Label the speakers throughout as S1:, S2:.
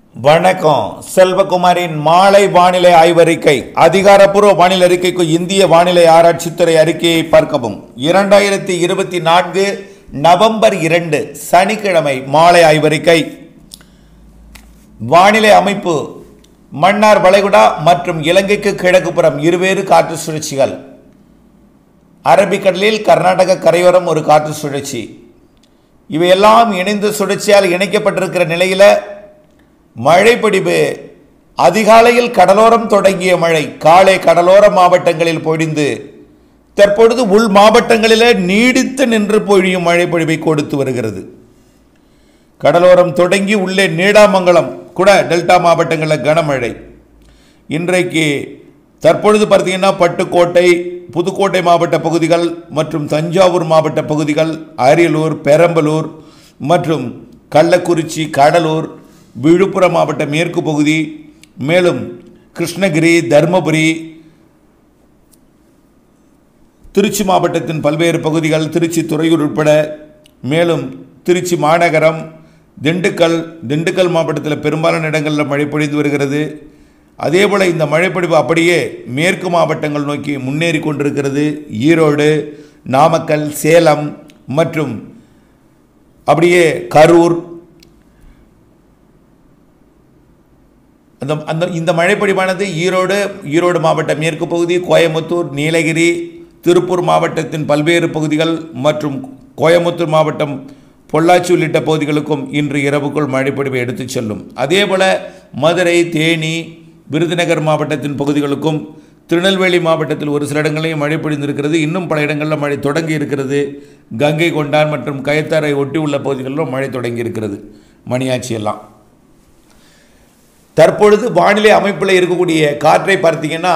S1: வணக்கம் செல்வகுமாரின் மாலை வானிலை ஆய்வறிக்கை அதிகாரப்பூர்வ வானிலை அறிக்கைக்கு இந்திய வானிலை ஆராய்ச்சித்துறை அறிக்கையை பார்க்கவும் இரண்டாயிரத்தி இருபத்தி நான்கு நவம்பர் இரண்டு சனிக்கிழமை மாலை ஆய்வறிக்கை வானிலை அமைப்பு மன்னார் வளைகுடா மற்றும் இலங்கைக்கு கிழக்குப்புறம் இருவேறு காற்று சுழற்சிகள் அரபிக்கடலில் கர்நாடக கரையோரம் ஒரு காற்று சுழற்சி இவையெல்லாம் இணைந்த சுழற்சியால் இணைக்கப்பட்டிருக்கிற நிலையில் மழைப்பொழிவு அதிகாலையில் கடலோரம் தொடங்கிய மழை காலை கடலோர மாவட்டங்களில் பொழிந்து தற்பொழுது உள் மாவட்டங்களில் நீடித்து நின்று பொழியும் மழைப்பொழிவை கொடுத்து வருகிறது கடலோரம் தொடங்கி உள்ளே நீடாமங்கலம் கூட டெல்டா மாவட்டங்களில் கனமழை இன்றைக்கு தற்பொழுது பார்த்தீங்கன்னா பட்டுக்கோட்டை புதுக்கோட்டை மாவட்ட பகுதிகள் மற்றும் தஞ்சாவூர் மாவட்ட பகுதிகள் அரியலூர் பெரம்பலூர் மற்றும் கள்ளக்குறிச்சி கடலூர் விழுப்புரம் மாவட்ட மேற்கு பகுதி மேலும் கிருஷ்ணகிரி தருமபுரி திருச்சி மாவட்டத்தின் பல்வேறு பகுதிகள் திருச்சி துறையூர் உட்பட மேலும் திருச்சி மாநகரம் திண்டுக்கல் திண்டுக்கல் மாவட்டத்தில் பெரும்பாலான இடங்களில் மழை பொழிந்து வருகிறது அதேபோல் இந்த மழைப்பொழிவு அப்படியே மேற்கு மாவட்டங்கள் நோக்கி முன்னேறி கொண்டிருக்கிறது ஈரோடு நாமக்கல் சேலம் மற்றும் அப்படியே கரூர் அந்த அந்த இந்த மழைப்பொழிவானது ஈரோடு ஈரோடு மாவட்ட மேற்கு பகுதி கோயம்புத்தூர் நீலகிரி திருப்பூர் மாவட்டத்தின் பல்வேறு பகுதிகள் மற்றும் கோயம்புத்தூர் மாவட்டம் பொள்ளாச்சி உள்ளிட்ட பகுதிகளுக்கும் இன்று இரவுக்குள் மழைப்பொழிவை எடுத்துச் செல்லும் அதேபோல மதுரை தேனி விருதுநகர் மாவட்டத்தின் பகுதிகளுக்கும் திருநெல்வேலி மாவட்டத்தில் ஒரு சில இடங்களையும் மழை பொழிந்திருக்கிறது இன்னும் பல இடங்களில் மழை தொடங்கி இருக்கிறது கங்கை கொண்டான் மற்றும் கயத்தாரை ஒட்டி உள்ள பகுதிகளிலும் மழை தொடங்கி இருக்கிறது மணியாச்சி எல்லாம் தற்பொழுது வானிலை அமைப்பில் இருக்கக்கூடிய காற்றை பார்த்தீங்கன்னா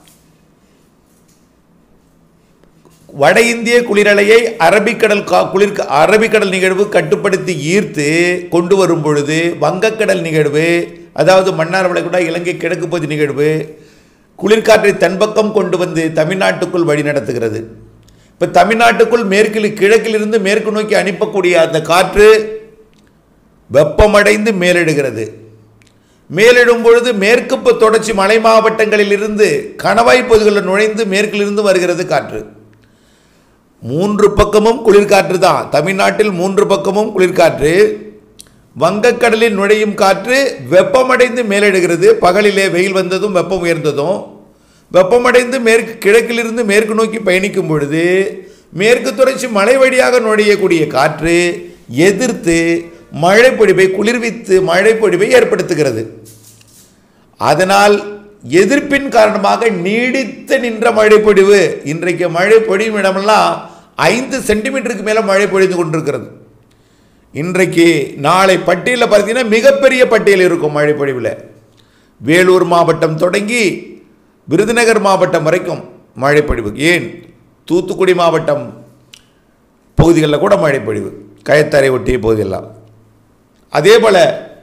S1: வட இந்திய குளிரலையை அரபிக்கடல் கா குளிர் அரபிக்கடல் நிகழ்வு கட்டுப்படுத்தி ஈர்த்து கொண்டு வரும் பொழுது வங்கக்கடல் நிகழ்வு அதாவது மன்னார் வளைகுடா இலங்கை கிழக்கு பகுதி நிகழ்வு குளிர்காற்றை தன்பக்கம் கொண்டு வந்து தமிழ்நாட்டுக்குள் வழி நடத்துகிறது இப்போ தமிழ்நாட்டுக்குள் மேற்கில் கிழக்கிலிருந்து மேற்கு நோக்கி அனுப்பக்கூடிய அந்த காற்று வெப்பமடைந்து மேலிடுகிறது மேலிடும் பொழுது மேற்கு ப- தொடர்ச்சி மலை மாவட்டங்களில் இருந்து கணவாய் பகுதிகளில் நுழைந்து மேற்கிலிருந்து வருகிறது காற்று மூன்று பக்கமும் குளிர்காற்று தான் தமிழ்நாட்டில் மூன்று பக்கமும் குளிர்காற்று வங்கக்கடலில் நுழையும் காற்று வெப்பமடைந்து மேலிடுகிறது பகலிலே வெயில் வந்ததும் வெப்பம் உயர்ந்ததும் வெப்பமடைந்து மேற்கு கிழக்கிலிருந்து மேற்கு நோக்கி பயணிக்கும் பொழுது மேற்கு தொடர்ச்சி மலை வழியாக நுழையக்கூடிய காற்று எதிர்த்து மழைப்பொழிவை குளிர்வித்து மழைப்பொழிவை ஏற்படுத்துகிறது அதனால் எதிர்ப்பின் காரணமாக நீடித்து நின்ற மழை பொழிவு இன்றைக்கு மழை பொழியும் இடமெல்லாம் ஐந்து சென்டிமீட்டருக்கு மேலே மழை பொழிந்து கொண்டிருக்கிறது இன்றைக்கு நாளை பட்டியலில் பார்த்தீங்கன்னா மிகப்பெரிய பட்டியல் இருக்கும் மழை பொழிவில் வேலூர் மாவட்டம் தொடங்கி விருதுநகர் மாவட்டம் வரைக்கும் மழை பொழிவு ஏன் தூத்துக்குடி மாவட்டம் பகுதிகளில் கூட மழை பொழிவு கயத்தரை ஒட்டிய பகுதியெல்லாம் அதே போல்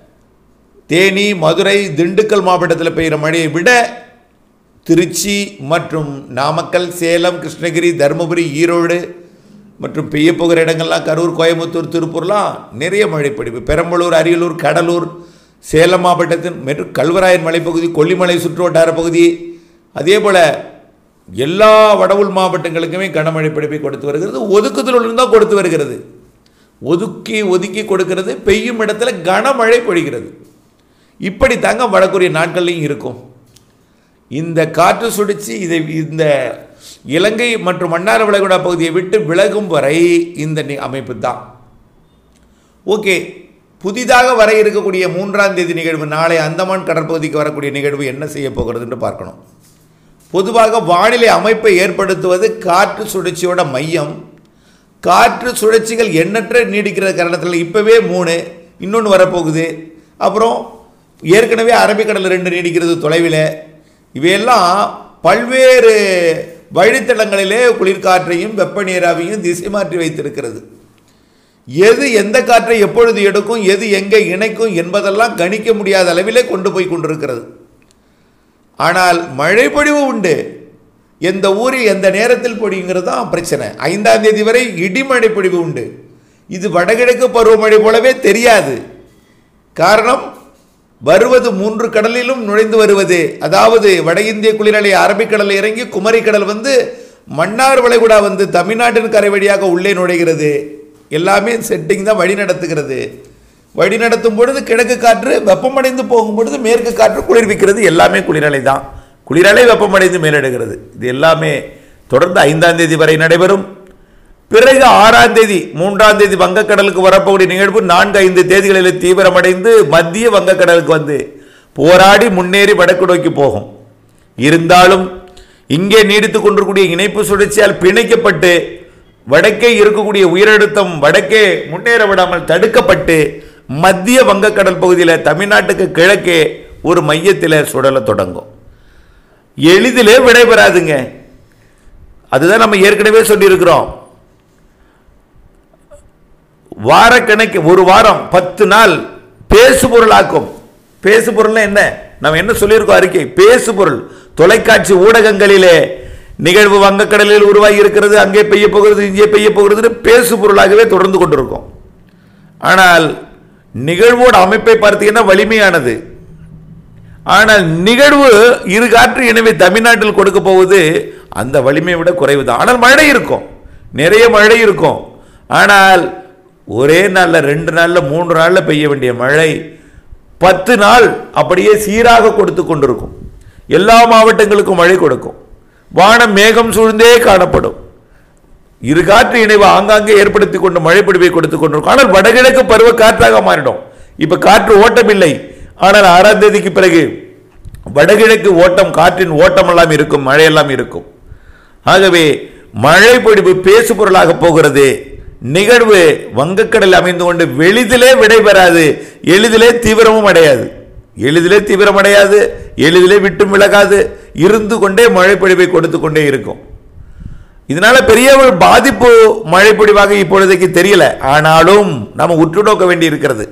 S1: தேனி மதுரை திண்டுக்கல் மாவட்டத்தில் பெய்கிற மழையை விட திருச்சி மற்றும் நாமக்கல் சேலம் கிருஷ்ணகிரி தருமபுரி ஈரோடு மற்றும் பெய்ய போகிற இடங்கள்லாம் கரூர் கோயம்புத்தூர் திருப்பூர்லாம் நிறைய மழைப்பொழிவு பெரம்பலூர் அரியலூர் கடலூர் சேலம் மாவட்டத்தின் மற்றும் கல்வராயன் மலைப்பகுதி கொல்லிமலை சுற்றுவட்டார பகுதி அதே போல் எல்லா வடவுள் மாவட்டங்களுக்குமே கனமழை பிடிப்பை கொடுத்து வருகிறது ஒதுக்குதல் இருந்தால் கொடுத்து வருகிறது ஒதுக்கி ஒதுக்கி கொடுக்கிறது பெய்யும் இடத்துல கனமழை பொழிகிறது இப்படி தாங்க வரக்கூடிய நாட்கள்லையும் இருக்கும் இந்த காற்று சுழற்சி இதை இந்த இலங்கை மற்றும் மன்னார் வளைகுடா பகுதியை விட்டு விலகும் வரை இந்த நி- அமைப்பு தான் ஓகே புதிதாக வர இருக்கக்கூடிய மூன்றாம் தேதி நிகழ்வு நாளை அந்தமான் கடற்பகுதிக்கு வரக்கூடிய நிகழ்வு என்ன செய்ய போகிறதுன்னு பார்க்கணும் பொதுவாக வானிலை அமைப்பை ஏற்படுத்துவது காற்று சுழற்சியோட மையம் காற்று சுழற்சிகள் எண்ணற்ற நீடிக்கிற காரணத்தில் இப்போவே மூணு இன்னொன்று வரப்போகுது அப்புறம் ஏற்கனவே அரபிக்கடல் ரெண்டு நீடிக்கிறது தொலைவில் இவையெல்லாம் பல்வேறு வழித்தடங்களிலே குளிர்காற்றையும் வெப்ப நீராவியும் திசை மாற்றி வைத்திருக்கிறது எது எந்த காற்றை எப்பொழுது எடுக்கும் எது எங்கே இணைக்கும் என்பதெல்லாம் கணிக்க முடியாத அளவிலே கொண்டு போய் கொண்டிருக்கிறது ஆனால் மழை பொழிவு உண்டு எந்த ஊரில் எந்த நேரத்தில் பொழியுங்கிறது தான் பிரச்சனை ஐந்தாம் தேதி வரை இடிமழை பொழிவு உண்டு இது வடகிழக்கு பருவமழை போலவே தெரியாது காரணம் வருவது மூன்று கடலிலும் நுழைந்து வருவது அதாவது வட இந்திய குளிரலை அரபிக்கடலில் இறங்கி குமரிக்கடல் வந்து மன்னார் வளைகுடா வந்து தமிழ்நாட்டின் கரை வழியாக உள்ளே நுழைகிறது எல்லாமே செட்டிங் தான் வழி நடத்துகிறது வழி நடத்தும் பொழுது கிழக்கு காற்று வெப்பமடைந்து போகும் பொழுது மேற்கு காற்று குளிர்விக்கிறது எல்லாமே குளிரலை தான் குளிரலை வெப்பமடைந்து மேலிடுகிறது இது எல்லாமே தொடர்ந்து ஐந்தாம் தேதி வரை நடைபெறும் பிறகு ஆறாம் தேதி மூன்றாம் தேதி வங்கக்கடலுக்கு வரப்போகிற நிகழ்வு நான்கு ஐந்து தேதிகளில் தீவிரமடைந்து மத்திய வங்கக்கடலுக்கு வந்து போராடி முன்னேறி வடக்கு நோக்கி போகும் இருந்தாலும் இங்கே நீடித்துக் கொண்டிருக்கூடிய இணைப்பு சுழற்சியால் பிணைக்கப்பட்டு வடக்கே இருக்கக்கூடிய உயரழுத்தம் வடக்கே முன்னேற விடாமல் தடுக்கப்பட்டு மத்திய வங்கக்கடல் பகுதியில் தமிழ்நாட்டுக்கு கிழக்கே ஒரு மையத்தில் சுழல தொடங்கும் எளிதிலே விடைபெறாதுங்க அதுதான் நம்ம ஏற்கனவே சொல்லியிருக்கிறோம் வாரக்கணக்கு ஒரு வாரம் பத்து நாள் பேசு பொருளாக்கும் பேசு பொருள்னா என்ன நம்ம என்ன சொல்லியிருக்கோம் அறிக்கை பேசு பொருள் தொலைக்காட்சி ஊடகங்களிலே நிகழ்வு வங்கக்கடலில் உருவாகி இருக்கிறது அங்கே பெய்ய போகிறது இங்கே பெய்ய போகிறது பேசு பொருளாகவே தொடர்ந்து கொண்டிருக்கும் ஆனால் நிகழ்வோட அமைப்பை பார்த்தீங்கன்னா வலிமையானது ஆனால் நிகழ்வு இரு காற்று எனவே தமிழ்நாட்டில் கொடுக்க போவது அந்த வலிமையை விட குறைவு தான் ஆனால் மழை இருக்கும் நிறைய மழை இருக்கும் ஆனால் ஒரே நாளில் ரெண்டு நாளில் மூன்று நாளில் பெய்ய வேண்டிய மழை பத்து நாள் அப்படியே சீராக கொடுத்து கொண்டிருக்கும் எல்லா மாவட்டங்களுக்கும் மழை கொடுக்கும் வானம் மேகம் சூழ்ந்தே காணப்படும் இரு காற்று இணைவு ஆங்காங்கே ஏற்படுத்தி கொண்டு மழை பொழிவை கொடுத்து கொண்டிருக்கும் ஆனால் வடகிழக்கு பருவ காற்றாக மாறிடும் இப்ப காற்று ஓட்டம் இல்லை ஆனால் ஆறாம் தேதிக்கு பிறகு வடகிழக்கு ஓட்டம் காற்றின் ஓட்டம் எல்லாம் இருக்கும் மழையெல்லாம் இருக்கும் ஆகவே மழை பொழிவு பேசு பொருளாக போகிறது நிகழ்வு வங்கக்கடலில் அமைந்து கொண்டு வெளிதிலே விடைபெறாது எளிதிலே தீவிரமும் அடையாது எளிதிலே தீவிரம் அடையாது எளிதிலே விட்டும் விலகாது இருந்து கொண்டே மழை பொழிவை கொடுத்து கொண்டே இருக்கும் இதனால பெரிய ஒரு பாதிப்பு மழை பொழிவாக இப்பொழுதைக்கு தெரியல ஆனாலும் நம்ம உற்று நோக்க வேண்டி இருக்கிறது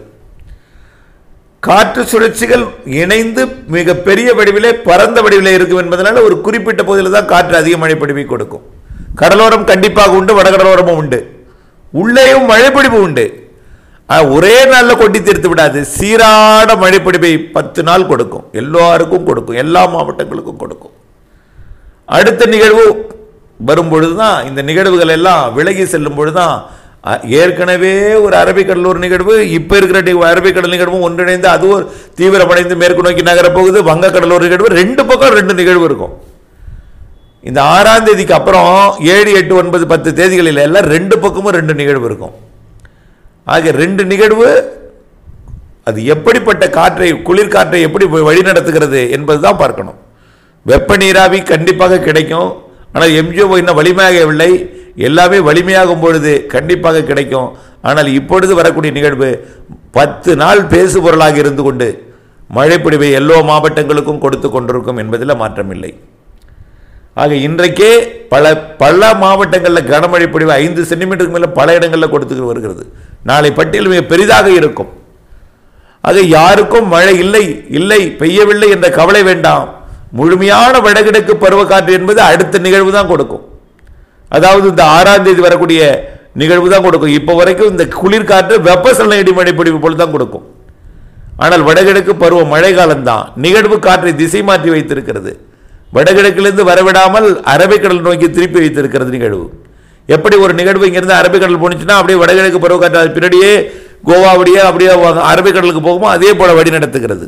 S1: காற்று சுழற்சிகள் இணைந்து மிக பெரிய வடிவிலே பரந்த வடிவிலே இருக்கும் என்பதனால ஒரு குறிப்பிட்ட பகுதியில் தான் காற்று அதிக மழை பொழிவை கொடுக்கும் கடலோரம் கண்டிப்பாக உண்டு வடகடலோரமும் உண்டு உள்ளேயும் மழைப்பொழிவு உண்டு ஆனா, ஒரே நாளில் கொட்டி தீர்த்து விடாது சீரான மழைப்பொழிவை பத்து நாள் கொடுக்கும் எல்லாருக்கும் கொடுக்கும் எல்லா மாவட்டங்களுக்கும் கொடுக்கும் அடுத்த நிகழ்வு வரும்பொழுது தான் இந்த நிகழ்வுகள் எல்லாம் விலகி செல்லும் பொழுது தான் அ- ஏற்கனவே ஒரு அரபிக்கடல் ஒரு நிகழ்வு இப்போ இருக்கிற நி- அரபிக்கடல் நிகழ்வும் ஒன்றிணைந்து அது ஒரு தீவிரமடைந்து மேற்கு நோக்கி நகரப் போகுது வங்கக்கடல் ஒரு நிகழ்வு ரெண்டு பக்கம் ரெண்டு நிகழ்வு இருக்கும் இந்த ஆறாம் தேதிக்கு அப்புறம் ஏழு எட்டு ஒன்பது பத்து தேதிகளில் எல்லாம் ரெண்டு பக்கமும் ரெண்டு நிகழ்வு இருக்கும் ஆக ரெண்டு நிகழ்வு அது எப்படிப்பட்ட காற்றை குளிர் காற்றை எப்படி வழி நடத்துகிறது என்பதுதான் பார்க்கணும் வெப்ப நீராவி கண்டிப்பாக கிடைக்கும் ஆனால் எம்ஜிஓ இன்னும் வலிமையாகவில்லை எல்லாமே வலிமையாகும் பொழுது கண்டிப்பாக கிடைக்கும் ஆனால் இப்பொழுது வரக்கூடிய நிகழ்வு பத்து நாள் பேசு பொருளாக இருந்து கொண்டு மழைப்பொழிவை எல்லா மாவட்டங்களுக்கும் கொடுத்து கொண்டிருக்கும் என்பதில் மாற்றமில்லை ஆக இன்றைக்கே பல பல மாவட்டங்களில் கனமழை பொழிவு ஐந்து சென்டிமீட்டருக்கு மேலே பல இடங்களில் கொடுத்து வருகிறது நாளை பட்டியல் மிக பெரிதாக இருக்கும் ஆக யாருக்கும் மழை இல்லை இல்லை பெய்யவில்லை என்ற கவலை வேண்டாம் முழுமையான வடகிழக்கு பருவக்காற்று என்பது அடுத்த நிகழ்வு தான் கொடுக்கும் அதாவது இந்த ஆறாம் தேதி வரக்கூடிய நிகழ்வு தான் கொடுக்கும் இப்போ வரைக்கும் இந்த குளிர்காற்று வெப்பசலன இடிமழை பொழிவு போல் தான் கொடுக்கும் ஆனால் வடகிழக்கு பருவ மழை காலம்தான் நிகழ்வு காற்றை திசை மாற்றி வைத்திருக்கிறது வடகிழக்கிலிருந்து வரவிடாமல் அரபிக்கடல் நோக்கி திருப்பி வைத்திருக்கிறது நிகழ்வு எப்படி ஒரு நிகழ்வு இங்கிருந்து அரபிக்கடல் போனுச்சுன்னா அப்படியே வடகிழக்கு பருவக்காற்று அது பின்னாடியே கோவாவுடைய அப்படியே வ- அரபிக்கடலுக்கு போகுமோ அதே போல வழி நடத்துகிறது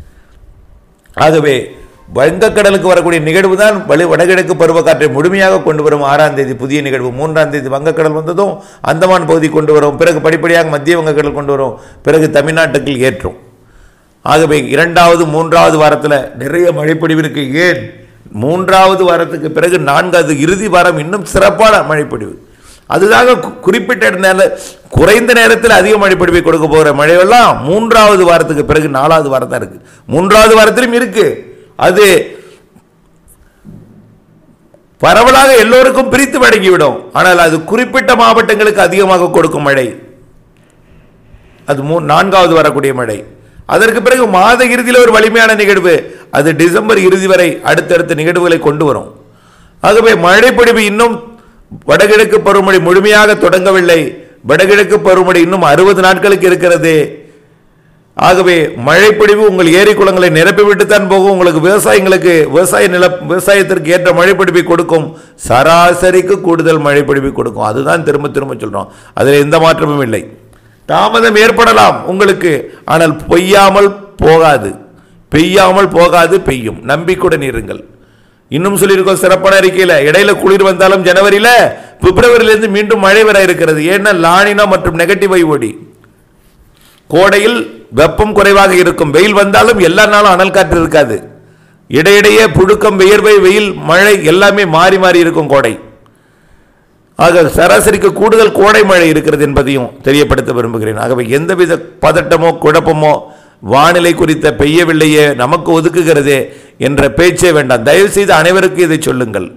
S1: ஆகவே வங்கக்கடலுக்கு வரக்கூடிய நிகழ்வு தான் வலி வடகிழக்கு பருவக்காற்றை முழுமையாக கொண்டு வரும் ஆறாம் தேதி புதிய நிகழ்வு மூன்றாம் தேதி வங்கக்கடல் வந்ததும் அந்தமான் பகுதி கொண்டு வரும் பிறகு படிப்படியாக மத்திய வங்கக்கடல் கொண்டு வரும் பிறகு தமிழ்நாட்டுக்கு ஏற்றும் ஆகவே இரண்டாவது மூன்றாவது வாரத்தில் நிறைய மழைப்பொழிவு இருக்கு ஏன் மூன்றாவது வாரத்துக்கு பிறகு நான்காவது இறுதி வாரம் இன்னும் சிறப்பான மழைப்பொழிவு அதுதாங்க கு- குறிப்பிட்ட நேர குறைந்த நேரத்தில் அதிக மழைப்பொழிவை கொடுக்க போகிற மழையெல்லாம் மூன்றாவது வாரத்துக்கு பிறகு நாலாவது வாரம் தான் இருக்கு மூன்றாவது வாரத்திலும் இருக்கு அது பரவலாக எல்லோருக்கும் பிரித்து வழங்கிவிடும் ஆனால் அது குறிப்பிட்ட மாவட்டங்களுக்கு அதிகமாக கொடுக்கும் மழை அது மூ நான்காவது வரக்கூடிய மழை அதற்கு பிறகு மாத இறுதியில் ஒரு வலிமையான நிகழ்வு அது டிசம்பர் இறுதி வரை அடுத்தடுத்த நிகழ்வுகளை கொண்டு வரும் ஆகவே மழைப்பொழிவு இன்னும் வடகிழக்கு பருவமழை முழுமையாக தொடங்கவில்லை வடகிழக்கு பருவமழை இன்னும் அறுபது நாட்களுக்கு இருக்கிறது ஆகவே மழைப்பொழிவு உங்கள் ஏரி குளங்களை நிரப்பிவிட்டுத்தான் போகும் உங்களுக்கு விவசாயிங்களுக்கு விவசாய நில விவசாயத்திற்கு ஏற்ற மழைப்பொழிவை கொடுக்கும் சராசரிக்கு கூடுதல் மழைப்பொழிவை கொடுக்கும் அதுதான் திரும்ப திரும்ப சொல்றோம் அதில் எந்த மாற்றமும் இல்லை தாமதம் ஏற்படலாம் உங்களுக்கு ஆனால் பொய்யாமல் போகாது பெய்யாமல் போகாது பெய்யும் நம்பிக்கையுடன் இருங்கள் இன்னும் சொல்லியிருக்கோம் சிறப்பான அறிக்கையில் இடையில குளிர் வந்தாலும் ஜனவரியில பிப்ரவரியிலிருந்து மீண்டும் மழை வர இருக்கிறது ஏன்னா லானினா மற்றும் நெகட்டிவ் ஓடி கோடையில் வெப்பம் குறைவாக இருக்கும் வெயில் வந்தாலும் எல்லா நாளும் அனல் காற்று இருக்காது இடையிடையே புழுக்கம் வியர்வை வெயில் மழை எல்லாமே மாறி மாறி இருக்கும் கோடை ஆக சராசரிக்கு கூடுதல் கோடை மழை இருக்கிறது என்பதையும் தெரியப்படுத்த விரும்புகிறேன் ஆகவே எந்தவித பதட்டமோ குழப்பமோ வானிலை குறித்த பெய்யவில்லையே நமக்கு ஒதுக்குகிறதே என்ற பேச்சே வேண்டாம் தயவு செய்து அனைவருக்கும் இதை சொல்லுங்கள்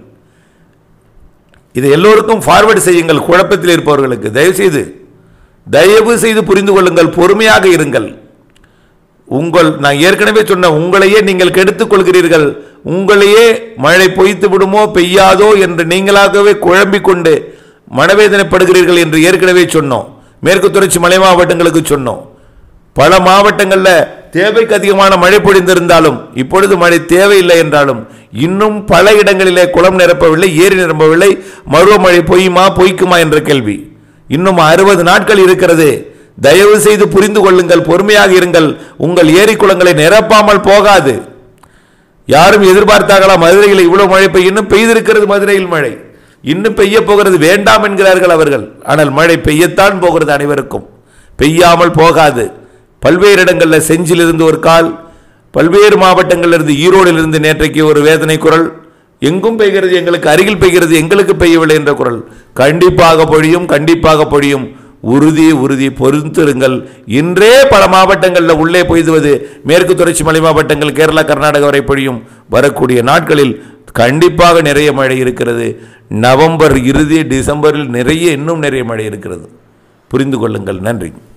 S1: இதை எல்லோருக்கும் ஃபார்வர்டு செய்யுங்கள் குழப்பத்தில் இருப்பவர்களுக்கு தயவு செய்து தயவு செய்து புரிந்து கொள்ளுங்கள் பொறுமையாக இருங்கள் உங்கள் நான் ஏற்கனவே சொன்ன உங்களையே நீங்கள் கெடுத்துக் கொள்கிறீர்கள் உங்களையே மழை பொய்த்து விடுமோ பெய்யாதோ என்று நீங்களாகவே குழம்பிக் கொண்டு மனவேதனைப்படுகிறீர்கள் என்று ஏற்கனவே சொன்னோம் மேற்கு தொடர்ச்சி மலை மாவட்டங்களுக்கு சொன்னோம் பல மாவட்டங்களில் தேவைக்கு அதிகமான மழை பொழிந்திருந்தாலும் இப்பொழுது மழை தேவையில்லை என்றாலும் இன்னும் பல இடங்களிலே குளம் நிரப்பவில்லை ஏரி நிரம்பவில்லை மழை பொய்யுமா பொய்க்குமா என்ற கேள்வி இன்னும் அறுபது நாட்கள் இருக்கிறது தயவு செய்து புரிந்து கொள்ளுங்கள் பொறுமையாக இருங்கள் உங்கள் ஏரி குளங்களை நிரப்பாமல் போகாது யாரும் எதிர்பார்த்தார்களா மதுரையில் இவ்வளவு மழை பெய்யும் இன்னும் பெய்திருக்கிறது மதுரையில் மழை இன்னும் பெய்ய போகிறது வேண்டாம் என்கிறார்கள் அவர்கள் ஆனால் மழை பெய்யத்தான் போகிறது அனைவருக்கும் பெய்யாமல் போகாது பல்வேறு இடங்களில் செஞ்சிலிருந்து ஒரு கால் பல்வேறு மாவட்டங்களிலிருந்து ஈரோடிலிருந்து நேற்றைக்கு ஒரு வேதனை குரல் எங்கும் பெய்கிறது எங்களுக்கு அருகில் பெய்கிறது எங்களுக்கு பெய்யவில்லை என்ற குரல் கண்டிப்பாக பொழியும் கண்டிப்பாக பொழியும் உறுதி உறுதி பொறுத்திருங்கள் இன்றே பல மாவட்டங்களில் உள்ளே பொய்துவது மேற்கு தொடர்ச்சி மலை மாவட்டங்கள் கேரளா கர்நாடகா வரை பொழியும் வரக்கூடிய நாட்களில் கண்டிப்பாக நிறைய மழை இருக்கிறது நவம்பர் இறுதி டிசம்பரில் நிறைய இன்னும் நிறைய மழை இருக்கிறது புரிந்து கொள்ளுங்கள் நன்றி